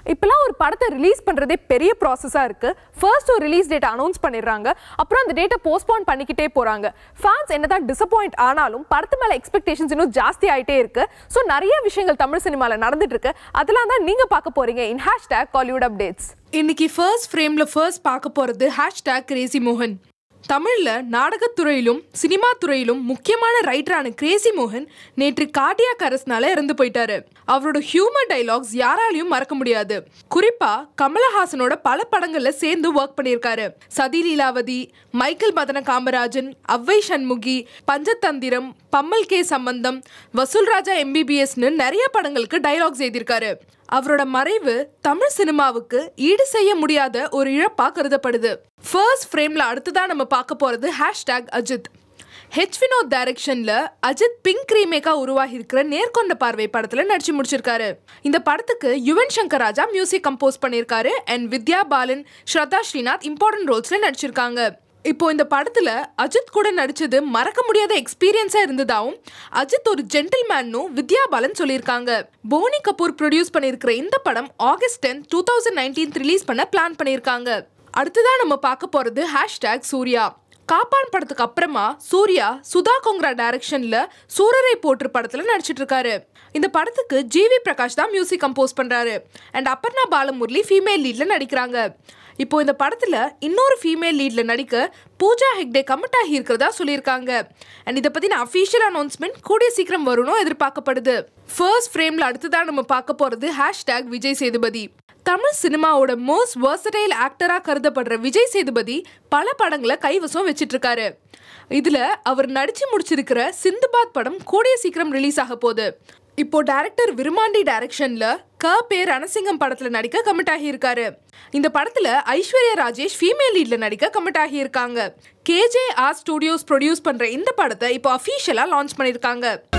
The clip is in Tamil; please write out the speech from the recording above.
இப்பெல்லாம் ஒரு படத்தை ரிலீஸ் பண்றதே பெரிய ப்ராசஸா இருக்கு ஃபர்ஸ்ட் ஒரு ரிலீஸ் டேட் அனௌன்ஸ் பண்ணிடுறாங்க அப்புறம் அந்த டேட்டை போஸ்ட்போன் பண்ணிக்கிட்டே போறாங்க ஃபேன்ஸ் என்னதான் டிசப்பாயிண்ட் ஆனாலும் படத்து மேல எக்ஸ்பெக்டேஷன்ஸ் இன்னும் ஜாஸ்தி ஆயிட்டே இருக்கு ஸோ நிறைய விஷயங்கள் தமிழ் சினிமால நடந்துட்டு இருக்கு அதெல்லாம் தான் நீங்க பார்க்க போறீங்க இன் ஹேஷ்டேக் காலிவுட் அப்டேட்ஸ் இன்னைக்கு ஃபர்ஸ்ட் ஃப்ரேம்ல ஃபர்ஸ்ட் பார்க்க போறது ஹேஷ்டேக் கிரேசி மோகன் தமிழ்ல நாடகத்துறையிலும் சினிமா துறையிலும் முக்கியமான ரைட்டரான கிரேசி மோகன் நேற்று கார்டியாக் அரஸ்னால இறந்து போயிட்டாரு அவரோட ஹியூமர் டைலாக்ஸ் யாராலையும் மறக்க முடியாது குறிப்பா கமலஹாசனோட பல படங்கள்ல சேர்ந்து ஒர்க் பண்ணியிருக்காரு சதி லீலாவதி மைக்கேல் மதன காமராஜன் அவ்வை சண்முகி பஞ்சதந்திரம் பம்மல் கே சம்பந்தம் வசூல் ராஜா எம்பிபிஎஸ்னு நிறைய படங்களுக்கு டைலாக்ஸ் எழுதியிருக்காரு அவரோட மறைவு தமிழ் சினிமாவுக்கு ஈடு செய்ய முடியாத ஒரு இழப்பா கருதப்படுது ஃபர்ஸ்ட் ஃப்ரேம்ல அடுத்ததா நம்ம பார்க்க போறது ஹேஷ்டேக் அஜித் ஹெச் வினோத் டைரக்ஷன்ல அஜித் பிங்க் ரீமேக்கா உருவாகி இருக்கிற நேர்கொண்ட பார்வை படத்துல நடிச்சு முடிச்சிருக்காரு இந்த படத்துக்கு யுவன் சங்கர் ராஜா மியூசிக் கம்போஸ் பண்ணியிருக்காரு அண்ட் வித்யா பாலன் ஸ்ரதா ஸ்ரீநாத் இம்பார்ட்டன்ட் ரோல்ஸ்ல நடிச்சிருக்காங்க இப்போ இந்த படத்துல அஜித் கூட நடிச்சது மறக்க முடியாத எக்ஸ்பீரியன்ஸா இருந்ததாவும் அஜித் ஒரு ஜென்டில்மேன்னும் வித்யா பாலன் சொல்லியிருக்காங்க போனி கபூர் ப்ரொடியூஸ் பண்ணியிருக்கிற இந்த படம் August ten two thousand nineteen release பண்ண பிளான் பண்ணியிருக்காங்க அடுத்ததா நம்ம பார்க்க போறது ஹேஷ்டேக் சூர்யா காப்பான் படத்துக்கு அப்புறமா சூர்யா சுதா கொங்ரா டைரக்ஷன்ல சூரரை போற்று படத்துல நடிச்சிட்டு இருக்காரு இந்த படத்துக்கு ஜிவி பிரகாஷ் தான் மியூசிக் கம்போஸ் பண்றாரு அண்ட் அப்பர்ணா பாலமுரளி ஃபீமேல் லீட்ல நடிக்கிறாங்க இப்போ இந்த படத்துல இன்னொரு ஃபீமேல் லீட்ல நடிக்க பூஜா ஹெக்டே கமிட் ஆகி இருக்கிறதா சொல்லியிருக்காங்க அண்ட் இதை பத்தின அஃபீஷியல் அனௌன்ஸ்மெண்ட் கூடிய சீக்கிரம் வரும்னு எதிர்பார்க்கப்படுது ஃபர்ஸ்ட் ஃப்ரேம்ல அடுத்ததா நம்ம பார்க்க போறது ஹேஷ்டேக் விஜய் சேதுபதி தமிழ் சினிமாவோட மோஸ்ட் versatile ஆக்டரா கருதப்படுற விஜய் சேதுபதி பல படங்களை கைவசம் வச்சிட்டு இருக்காரு இதுல அவர் நடிச்சு முடிச்சிருக்கிற சிந்துபாத் படம் கூடிய சீக்கிரம் ரிலீஸ் ஆக போகுது இப்போ டைரக்டர் விருமாண்டி டைரக்ஷன்ல க பே ரணசிங்கம் படத்துல நடிக்க கமிட் ஆகியிருக்காரு இந்த படத்துல ஐஸ்வர்யா ராஜேஷ் ஃபீமேல் லீட்ல நடிக்க கமிட் ஆகியிருக்காங்க கேஜே ஆர் ஸ்டுடியோஸ் ப்ரொடியூஸ் பண்ற இந்த படத்தை இப்போ அஃபீஷியலா லான்ச் பண்ணியிருக்காங்க